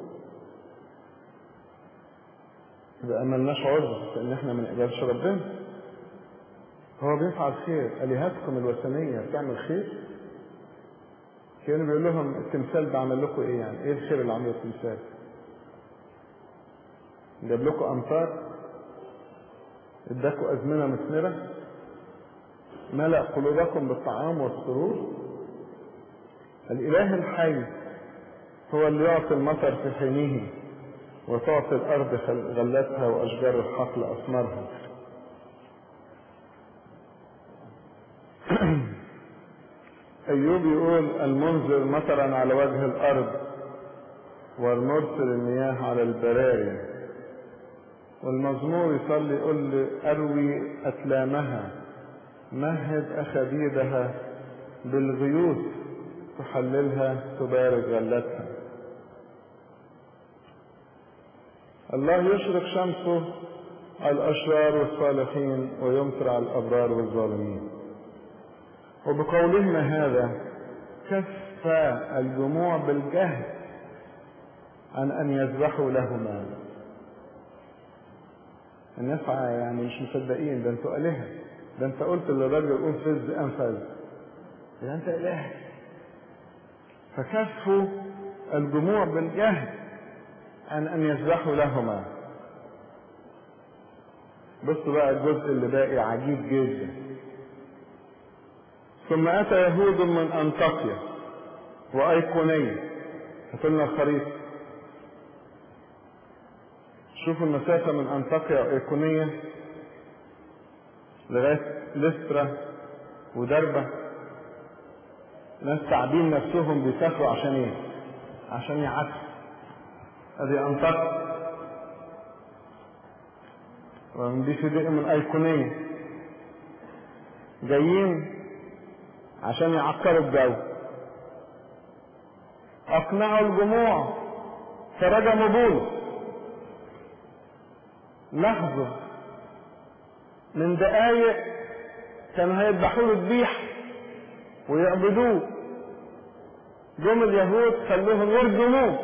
يبقى ملناش عذر في ان احنا ما نقبلش ربنا هو بيفعل خير الهتكم الوثنيه بتعمل خير كانوا بيقول لهم التمثال ده عمل لكم ايه يعني ايه الخير اللي عمله التمثال جاب لكم امطار اداكم ازمنه مثمره ملأ قلوبكم بالطعام والسرور الاله الحي هو اللي يعطي المطر في حينه وتعطي الارض غلتها واشجار الحقل اثمارها أيوب يقول المنزل مطرا على وجه الأرض والمرسل المياه على البراري والمزمور يصلي يقول أروي أتلامها مهد أخديدها بالغيوث تحللها تبارك غلتها الله يشرق شمسه على الأشرار والصالحين ويمطر على الأبرار والظالمين وبقولهما هذا كف الجموع بالجهل عن أن يذبحوا لهما الناس يعني مش مصدقين ده انتوا آلهة ده انت قلت للراجل قول فز أنفذ ده انت إله فكفوا الجموع بالجهل عن أن يذبحوا لهما بصوا بقى الجزء اللي باقي عجيب جدا ثم أتى يهود من أنطاكيا وأيقونية هاتلنا الخريطة شوفوا المسافة من أنطاكيا وأيقونية لغاية لسترا ودربة ناس تعبين نفسهم بيسافروا عشان ايه؟ عشان يعكسوا ادي أنطاكيا دي في دقيقة من أيقونية جايين عشان يعكروا الجو اقنعوا الجموع فرجموا بولس لحظة من دقايق كانوا هيذبحوا له ذبيح ويعبدوه جم اليهود خلوهم يرجموه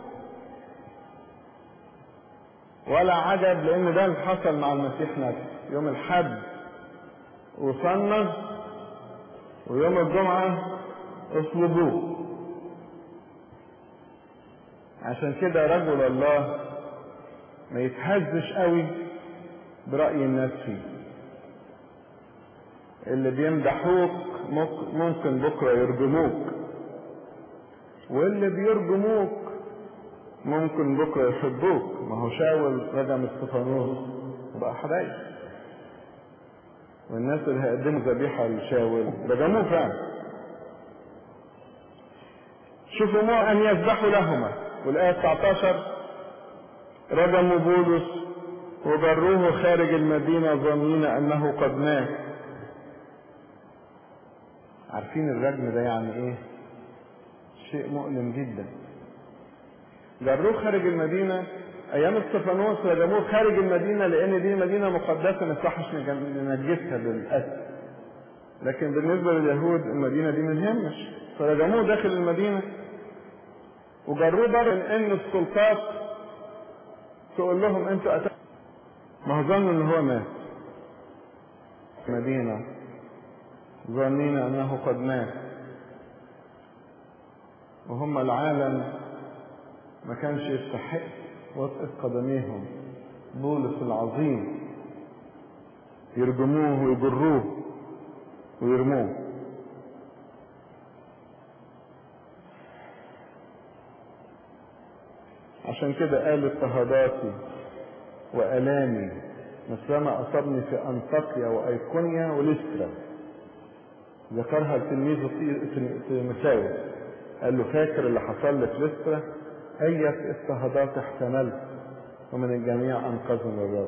ولا عجب لان ده اللي حصل مع المسيح نفسه يوم الحد وصلنا ويوم الجمعة اصلبوه عشان كده رجل الله ما يتهزش قوي برأي الناس فيه اللي بيمدحوك ممكن بكرة يرجموك واللي بيرجموك ممكن بكرة يحبوك ما هو شاول رجم استفانوس وبقى حبايب والناس اللي هيقدموا ذبيحة لشاول رجموه فعلا شوفوا مو أن يذبحوا لهما والآية 19 رجموا بولس وجروه خارج المدينة ظنين أنه قد مات عارفين الرجم ده يعني ايه شيء مؤلم جدا جروه خارج المدينة ايام استفانوس رجموه خارج المدينة لان دي مدينة مقدسة ما يصحش ننجسها بالقتل لكن بالنسبة لليهود المدينة دي ما تهمش فرجموه داخل المدينة وجروه بره ان السلطات تقول لهم انتوا أتى ما هو ظنوا ان هو مات مدينة ظنين انه قد مات وهم العالم ما كانش يستحق وطئة قدميهم بولس العظيم يرجموه ويجروه ويرموه عشان كده قال اضطهاداتي وآلامي مثلما أصابني في أنطاكيا وأيقونيا وليسترا ذكرها لتلميذه في مساوي قال له فاكر اللي حصل لك لسه أية اضطهادات احتملت ومن الجميع أنقذني الرب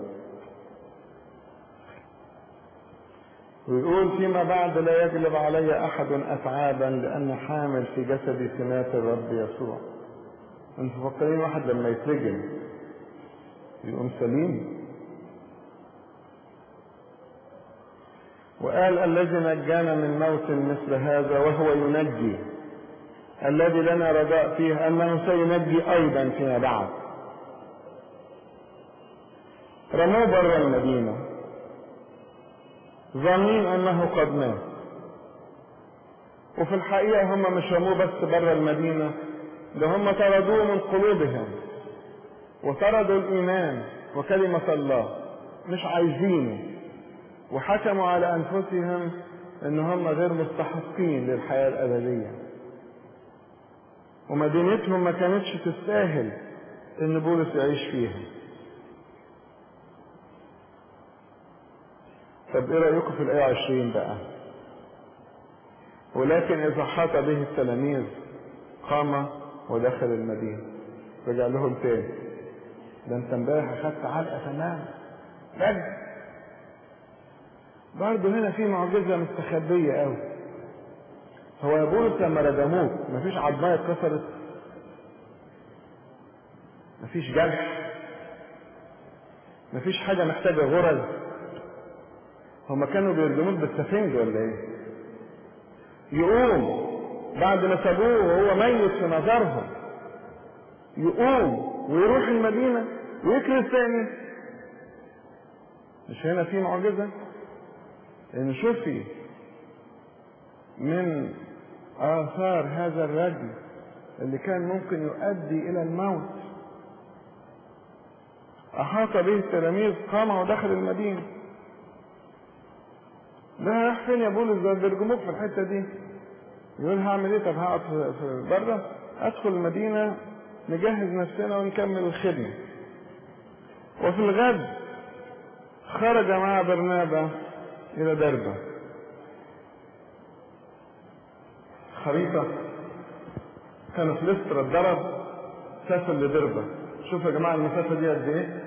ويقول فيما بعد لا يجلب علي أحد أتعابا لأن حامل في جسدي سمات الرب يسوع انتوا فاكرين واحد لما يترجم يقوم سليم وقال الذي نجانا من موت مثل هذا وهو ينجي الذي لنا رجاء فيه انه سينجي ايضا فيما بعد رموه بره المدينه ظنين انه قد مات وفي الحقيقه هم مش رموه بس بره المدينه ده هم طردوه من قلوبهم وطردوا الايمان وكلمه الله مش عايزينه وحكموا على انفسهم ان هم غير مستحقين للحياه الابديه ومدينتهم ما كانتش تستاهل ان بولس يعيش فيها طب ايه رايكم في الايه 20 بقى ولكن اذا حاط به التلاميذ قام ودخل المدينه رجع لهم تاني ده انت امبارح اخدت علقه تمام رجع برضه هنا في معجزه مستخبيه قوي هو يا بولس لما رجموك مفيش عضمايه اتكسرت مفيش جرح مفيش حاجه محتاجه غرز هما كانوا بيرجموك بالسفنج ولا ايه يقوم بعد ما سابوه وهو ميت في نظرهم يقوم ويروح المدينة ويكرس تاني مش هنا في معجزة ان شوفي من آثار هذا الرجل اللي كان ممكن يؤدي إلى الموت أحاط به التلاميذ قام ودخل المدينة ده رايح فين يا بولس ده بيرجموك في الحتة دي يقول هعمل ايه طب هقعد في بره ادخل المدينة نجهز نفسنا ونكمل الخدمة وفي الغد خرج مع برنابا إلى دربة خريطة كانوا في لسترا اتضرب سافر لدربة شوفوا يا جماعة المسافة دي قد ايه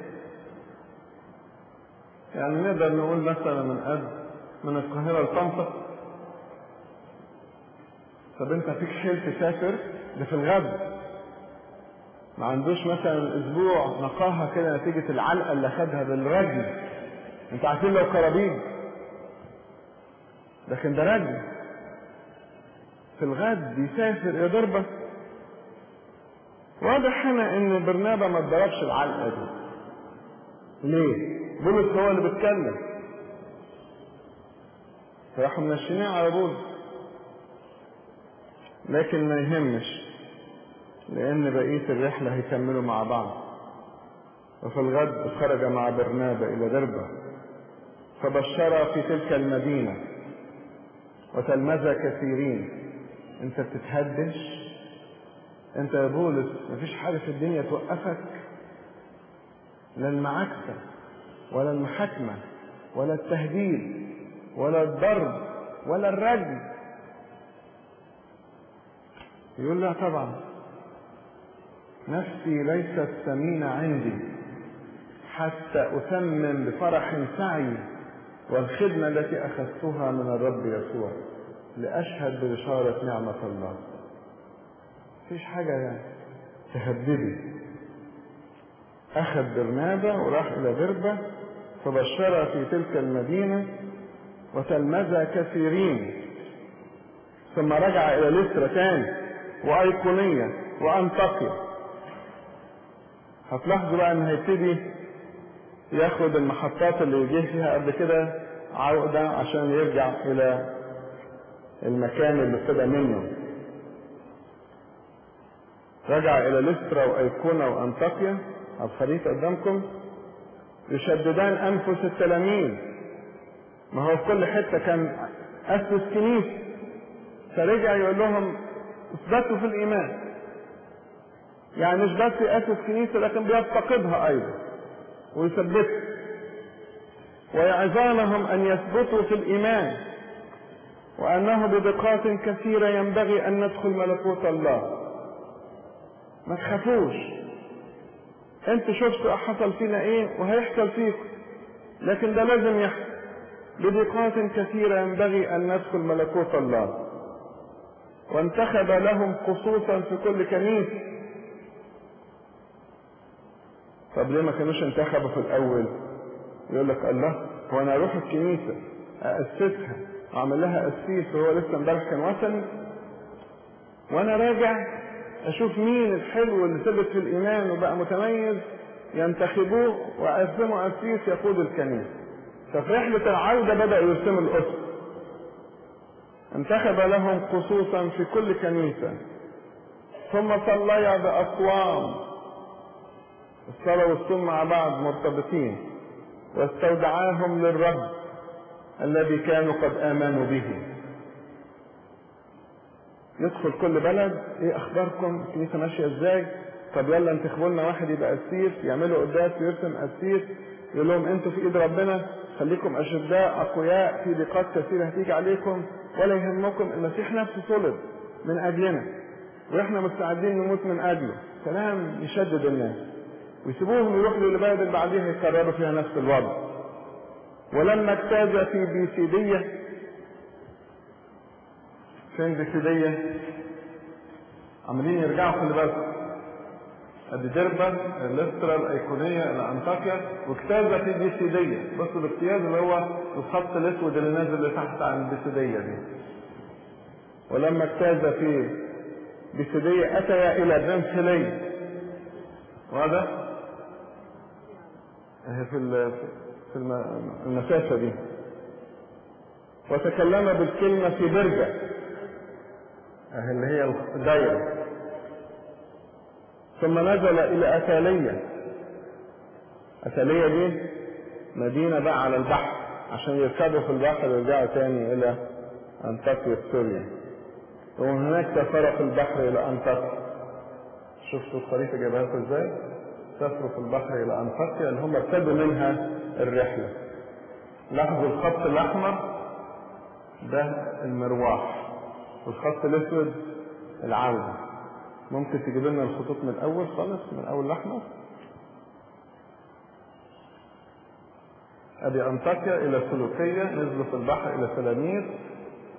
يعني نقدر نقول مثلا من قد من القاهرة لطنطا طب انت فيك حيل تسافر ده في الغد ما عندوش مثلا اسبوع نقاهة كده نتيجة العلقة اللي خدها بالرجل انت عارفين لو كرابيج لكن ده رجل في الغد يسافر الى ضربة واضح هنا ان برنابا ما اتضربش العلقة دي ليه؟ بولس هو اللي بيتكلم فراحوا منشنين على بولس لكن ما يهمش لأن بقية الرحلة هيكملوا مع بعض وفي الغد خرج مع برنابا إلى دربة فبشر في تلك المدينة وتلمذ كثيرين انت بتتهدش انت يا بولس مفيش حاجة في الدنيا توقفك لا المعاكسة ولا المحاكمة ولا التهديد ولا الضرب ولا الرجم يقول لا طبعا نفسي ليست ثمينة عندي حتى أتمم بفرح سعي والخدمة التي أخذتها من الرب يسوع لأشهد ببشارة نعمة الله مفيش حاجة يعني تهددي أخذ برنابا وراح إلى دربة فبشر في تلك المدينة وتلمذ كثيرين ثم رجع إلى لسرة تاني وأيقونية وأنطاكيا هتلاحظوا بقى إن هيبتدي ياخد المحطات اللي جه فيها قبل كده عودة عشان يرجع إلى المكان اللي ابتدى منه رجع إلى لسترا وأيقونة وأنطاكيا على الخريطة قدامكم يشددان أنفس التلاميذ ما هو في كل حتة كان أسس كنيسة فرجع يقول لهم اثبتوا في الإيمان يعني مش بس يأسس كنيسة لكن بيفتقدها أيضا ويثبتها ويعظانهم أن يثبتوا في الإيمان وأنه بدقات كثيرة ينبغي أن ندخل ملكوت الله ما تخافوش انتوا شفتوا حصل فينا ايه وهيحصل فيكم لكن ده لازم يحصل بدقات كثيرة ينبغي أن ندخل ملكوت الله وانتخب لهم خصوصا في كل كنيسة طب ليه ما كانوش انتخبوا في الأول يقول لك الله هو أنا أروح الكنيسة أأسسها وأعمل لها أسيس وهو لسه امبارح كان وثني وأنا راجع أشوف مين الحلو اللي ثبت في الإيمان وبقى متميز ينتخبوه وأقسموا أسيس يقود الكنيسة ففي رحلة العودة بدأوا يرسموا الأسس انتخب لهم خصوصا في كل كنيسة ثم صليا بأصوام الصلاة والصوم مع بعض مرتبطين واستودعاهم للرب الذي كانوا قد آمنوا به يدخل كل بلد ايه اخباركم الكنيسه ماشيه ازاي طب يلا انتخبوا لنا واحد يبقى قسيس يعملوا قداس ويرسم قسيس يقول لهم انتوا في ايد ربنا خليكم اشداء اقوياء في ضيقات كثيره هتيجي عليكم ولا يهمكم المسيح نفسه صلب من اجلنا واحنا مستعدين نموت من اجله كلام يشدد الناس ويسيبوهم يروحوا للبلد اللي بعديها يكرروا فيها نفس الوضع ولما اجتاز في بيسيديه فين بيسيديه عمالين يرجعوا خلي بالكم ادي دربة لسترا الايقونية الى انطاكيا واجتاز في بيسيدية بص الاجتياز اللي هو الخط الاسود اللي نازل لتحت عن البيسيدية دي ولما اجتاز في بيسيدية اتيا الى بنفلية واضح؟ اهي في في المسافة دي وتكلم بالكلمة في برجة اهي اللي هي الدايرة ثم نزل إلى أثالية أثالية دي مدينة بقى على البحر عشان يركبوا في البحر ويرجعوا تاني إلى أنطاكيا سوريا ومن هناك سافر في البحر إلى أنطاكيا شفتوا الخريطة جايبها لكم إزاي؟ سافروا في البحر إلى أنطاكيا اللي هم ابتدوا منها الرحلة لاحظوا الخط الأحمر ده المرواح والخط الأسود العودة ممكن تجيب لنا الخطوط من الاول خالص من اول الاحمر ادي انطاكيا الى سلوكية نزلوا في البحر الى سلامير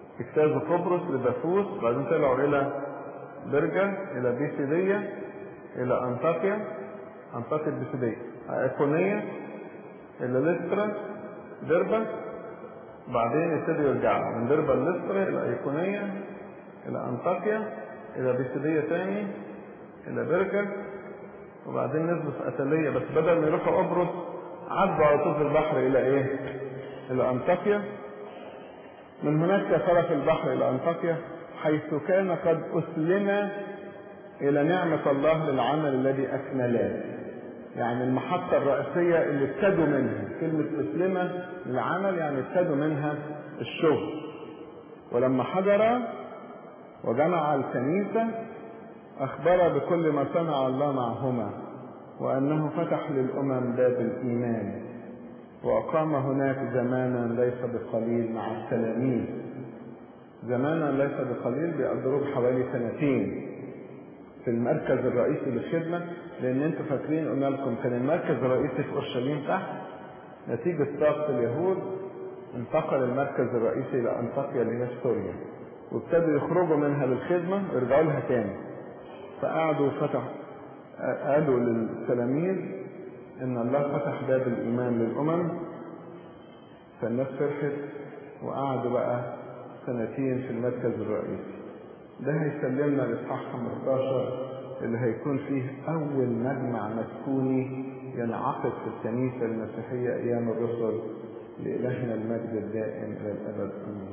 اجتازوا قبرص لبافوس بعدين طلعوا الى برجة الى بيسيدية إلى أنطاكيا أنطاكيا بسدية أيقونية إلى لسترا دربة بعدين يبتدوا يرجعوا من دربة لسترا إلى أيقونية إلى أنطاكيا إلى بسدية تاني إلى بركة وبعدين نزلوا في أتلية بس بدل ما يروحوا قبرص عدوا على طول في البحر إلى إيه؟ إلى أنطاكيا من هناك سار في البحر إلى أنطاكيا حيث كان قد أسلم إلى نعمة الله للعمل الذي أكملاه يعني المحطة الرئيسية اللي ابتدوا منها كلمة أسلمة للعمل يعني ابتدوا منها الشغل ولما حضر وجمع الكنيسة أخبر بكل ما صنع الله معهما وأنه فتح للأمم باب الإيمان وأقام هناك زمانا ليس بقليل مع التلاميذ زمانا ليس بقليل بيقدروه بحوالي سنتين في المركز الرئيسي للخدمة لأن أنتوا فاكرين قلنا لكم كان المركز الرئيسي في أورشليم تحت نتيجة ضغط اليهود انتقل المركز الرئيسي إلى أنطاكيا اللي هي سوريا وابتدوا يخرجوا منها للخدمة ويرجعوا لها تاني فقعدوا فتح قالوا للتلاميذ ان الله فتح باب الايمان للامم فالناس فرحت وقعدوا بقى سنتين في المركز الرئيسي ده هيسلمنا لاصحاح 15 اللي هيكون فيه اول مجمع مسكوني ينعقد في الكنيسه المسيحيه ايام الرسل لالهنا المجد الدائم الى الابد امين